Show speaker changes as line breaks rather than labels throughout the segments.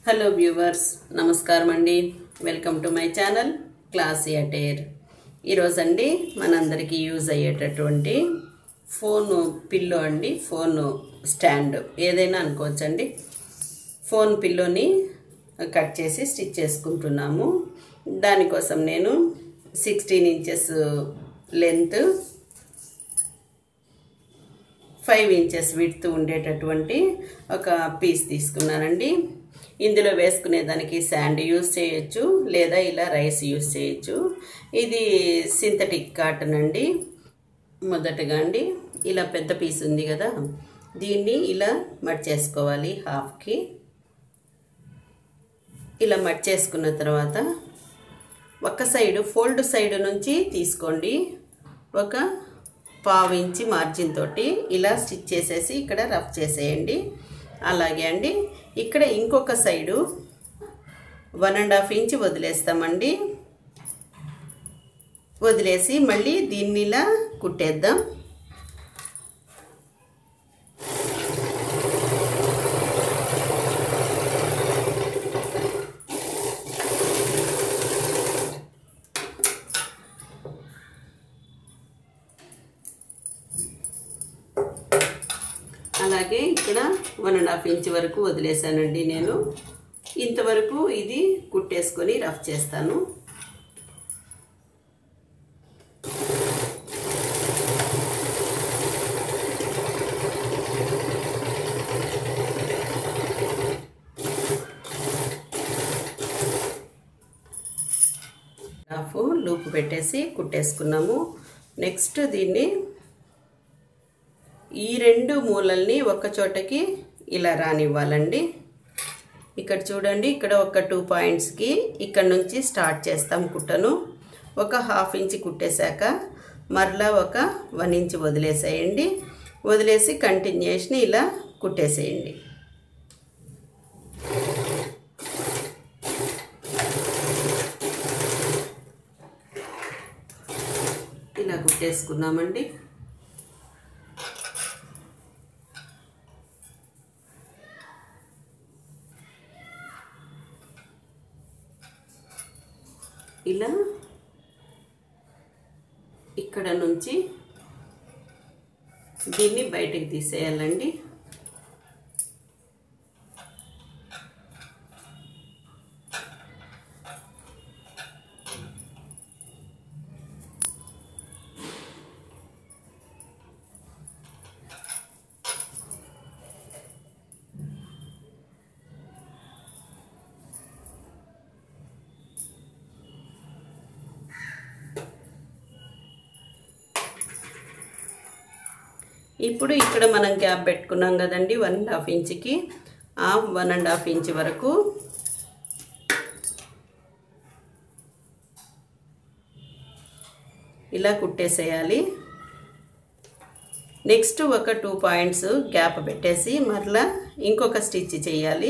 hello viewers నమస్కారం అండి welcome to my channel classy attire ఈరోజు అండి మనందరికీ యూజ్ అయ్యేటటువంటి ఫోన్ పిల్లో అండి ఫోన్ స్టాండ్ ఏదైనా అనుకోవచ్చండి ఫోన్ పిల్లోని కట్ చేసి స్టిచ్ చేసుకుంటున్నాము దానికోసం నేను sixteen inches length five inches width ఉండేటటువంటి ఒక పీస్ తీసుకున్నానండి ఇందులో వేసుకునే దానికి శాండ్ యూస్ చేయొచ్చు లేదా ఇలా రైస్ యూస్ చేయొచ్చు ఇది సింథటిక్ కాటన్ అండి మొదటగా అండి ఇలా పెద్ద పీస్ ఉంది కదా దీన్ని ఇలా మట్ చేసుకోవాలి హాఫ్కి ఇలా మట్ చేసుకున్న తర్వాత ఒక సైడు ఫోల్డ్ సైడ్ నుంచి తీసుకోండి ఒక పావు ఇంచి మార్జిన్ తోటి ఇలా స్టిచ్ చేసేసి ఇక్కడ రఫ్ చేసేయండి అలాగే అండి ఇక్కడ ఇంకొక side one and half inch వదిలేస్తామండి వదిలేసి మళ్ళీ దీన్ని ఇలా కుట్టేద్దాం అలాగే ఇక్కడ వన్ అండ్ హాఫ్ ఇంచ్ వరకు వదిలేసానండి నేను ఇంతవరకు ఇది కుట్టేసుకొని రఫ్ చేస్తాను హాఫ్ లూప్ పెట్టేసి కుట్టేసుకున్నాము నెక్స్ట్ దీన్ని ఈ రెండు మూలల్ని ఒక చోటకి ఇలా రానివ్వాలండి ఇక్కడ చూడండి ఇక్కడ ఒక టూ పాయింట్స్కి ఇక్కడ నుంచి స్టార్ట్ చేస్తాం కుట్టను ఒక హాఫ్ ఇంచ్ కుట్టేశాక మరలా ఒక వన్ ఇంచ్ వదిలేసేయండి వదిలేసి కంటిన్యూషన్ ఇలా కుట్టేసేయండి ఇలా కుట్టేసుకున్నామండి ఇలా ఇక్కడ నుంచి దీన్ని బయటకు తీసేయాలండి ఇప్పుడు ఇక్కడ మనం గ్యాప్ పెట్టుకున్నాం కదండి వన్ అండ్ హాఫ్ ఇంచ్కి ఆ వన్ అండ్ హాఫ్ ఇంచ్ వరకు ఇలా కుట్టేసేయాలి నెక్స్ట్ ఒక టూ పాయింట్స్ గ్యాప్ పెట్టేసి మరలా ఇంకొక స్టిచ్ చేయాలి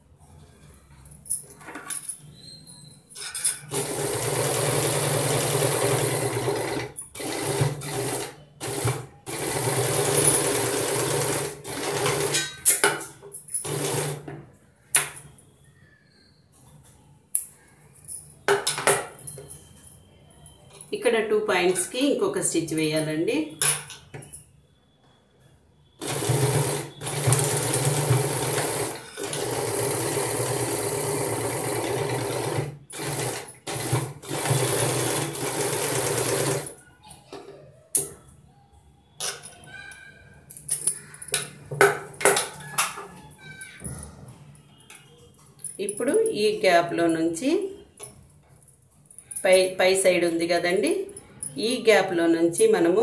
ఇక్కడ టూ పాయింట్స్కి ఇంకొక స్టిచ్ వేయాలండి ఇప్పుడు ఈ గ్యాప్లో నుంచి పై పై సైడ్ ఉంది కదండి ఈ గ్యాప్లో నుంచి మనము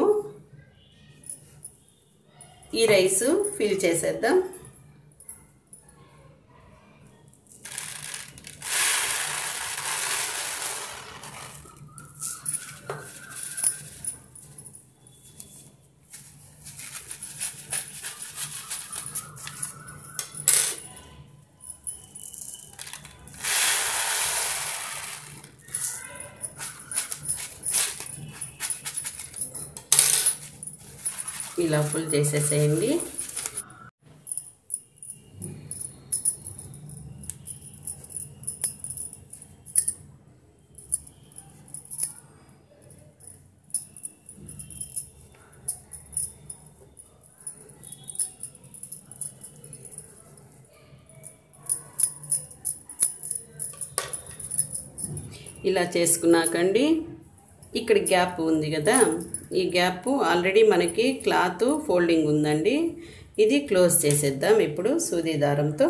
ఈ రైస్ ఫిల్ చేసేద్దాం ఇలా ఫుల్ చేసేసేయండి ఇలా చేసుకున్నాకండి ఇక్కడ గ్యాప్ ఉంది కదా ఈ గ్యాప్ ఆల్రెడీ మనకి క్లాత్ ఫోల్డింగ్ ఉందండి ఇది క్లోజ్ చేసేద్దాం ఇప్పుడు సూది దారంతో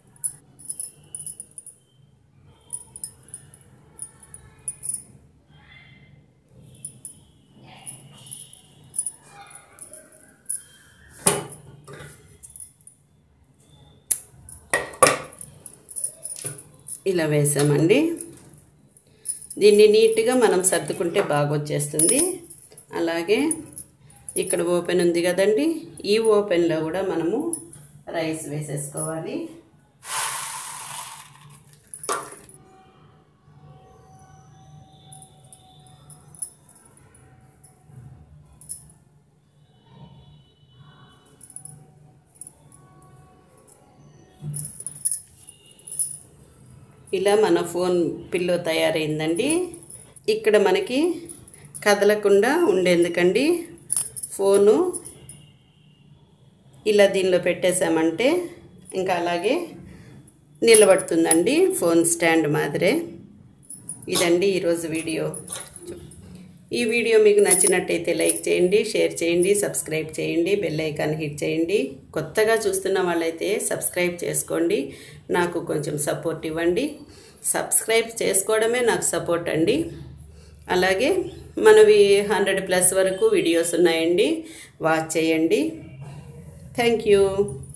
ఇలా వేసామండి దీన్ని నీట్గా మనం సర్దుకుంటే బాగా వచ్చేస్తుంది అలాగే ఇక్కడ ఓపెన్ ఉంది కదండి ఈ ఓపెన్లో కూడా మనము రైస్ వేసేసుకోవాలి ఇలా మన ఫోన్ పిల్లో తయారైందండి ఇక్కడ మనకి కదలకుండా ఉండేందుకండి ఫోను ఇలా దీనిలో పెట్టేశామంటే ఇంకా అలాగే నిలబడుతుందండి ఫోన్ స్టాండ్ మాదిరే ఇదండి ఈరోజు వీడియో ఈ వీడియో మీకు నచ్చినట్టయితే లైక్ చేయండి షేర్ చేయండి సబ్స్క్రైబ్ చేయండి బెల్ ఐకాన్ హిట్ చేయండి కొత్తగా చూస్తున్న వాళ్ళైతే సబ్స్క్రైబ్ చేసుకోండి నాకు కొంచెం సపోర్ట్ ఇవ్వండి సబ్స్క్రైబ్ చేసుకోవడమే నాకు సపోర్ట్ అండి అలాగే మనవి హండ్రెడ్ ప్లస్ వరకు వీడియోస్ ఉన్నాయండి వాచ్ చేయండి థ్యాంక్ యూ